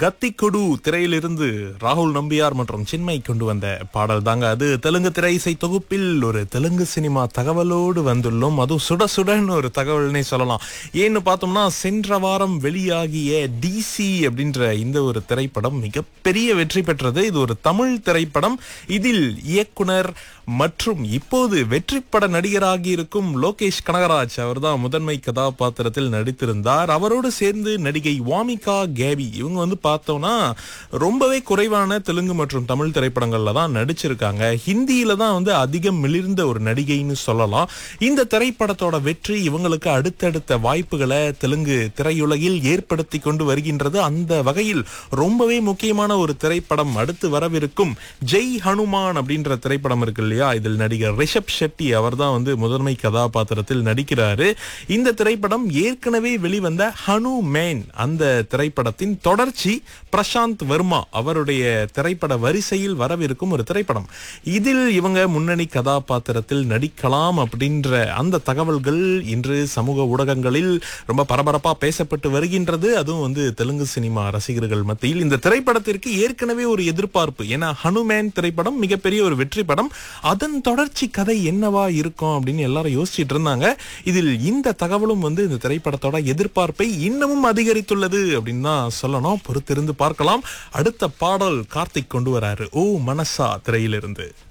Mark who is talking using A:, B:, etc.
A: கத்திக்குடு திரையிலிருந்து ராகுல் நம்பியார் மற்றும் சின்மை கொண்டு வந்த பாடல் தாங்க அது தெலுங்கு திரை இசை தொகுப்பில் ஒரு தெலுங்கு சினிமா தகவலோடு வந்துள்ளோம் அதுவும் சுட சுடன்னு ஒரு தகவல்னே சொல்லலாம் ஏன்னு பார்த்தோம்னா சென்ற வாரம் வெளியாகிய டிசி அப்படின்ற இந்த ஒரு திரைப்படம் மிகப்பெரிய வெற்றி பெற்றது இது ஒரு தமிழ் திரைப்படம் இதில் இயக்குனர் மற்றும் இப்போது வெற்றிப்பட நடிகராகி இருக்கும் லோகேஷ் கனகராஜ் அவர்தான் முதன்மை கதாபாத்திரத்தில் நடித்திருந்தார் அவரோடு சேர்ந்து நடிகை வாமிகா கேபி இவங்க வந்து பார்த்தோம்னா ரொம்பவே குறைவான தெலுங்கு மற்றும் தமிழ் திரைப்படங்கள்ல தான் நடிச்சிருக்காங்க ஹிந்தியில தான் வந்து அதிகம் மிளிர்ந்த ஒரு நடிகைன்னு சொல்லலாம் இந்த திரைப்படத்தோட வெற்றி இவங்களுக்கு அடுத்தடுத்த வாய்ப்புகளை தெலுங்கு திரையுலகில் ஏற்படுத்தி கொண்டு வருகின்றது அந்த வகையில் ரொம்பவே முக்கியமான ஒரு திரைப்படம் அடுத்து வரவிருக்கும் ஜெய் ஹனுமான் அப்படின்ற திரைப்படம் இருக்கு இல்லையா இதில் நடிகர் ரிஷப் ஷெட்டி அவர்தான் வந்து முதன்மை கதாபாத்திரத்தில் நடிக்கிறாரு இந்த திரைப்படம் ஏற்கனவே வெளிவந்த ஹனு மேன் அந்த திரைப்படத்தின் தொடர்ச்சி பிரசாந்த் வர்மா அவருடைய திரைப்பட வரிசையில் வரவிருக்கும் ஒரு திரைப்படம் இதில் இவங்க முன்னணி கதாபாத்திரத்தில் நடிக்கலாம் அப்படின்ற அந்த தகவல்கள் இன்று சமூக ஊடகங்களில் ரொம்ப பரபரப்பா பேசப்பட்டு வருகின்றது அதுவும் வந்து தெலுங்கு சினிமா ரசிகர்கள் மத்தியில் இந்த திரைப்படத்திற்கு ஏற்கனவே ஒரு எதிர்பார்ப்பு ஏன்னா ஹனுமேன் திரைப்படம் மிகப்பெரிய ஒரு வெற்றி படம் அதன் தொடர்ச்சி கதை என்னவா இருக்கும் அப்படின்னு எல்லாரும் யோசிச்சுட்டு இருந்தாங்க இதில் இந்த தகவலும் வந்து இந்த திரைப்படத்தோட எதிர்பார்ப்பை இன்னமும் அதிகரித்துள்ளது அப்படின்னு தான் சொல்லணும் பொறுத்திருந்து பார்க்கலாம் அடுத்த பாடல் கார்த்திக் கொண்டு வராரு ஓ மனசா திரையிலிருந்து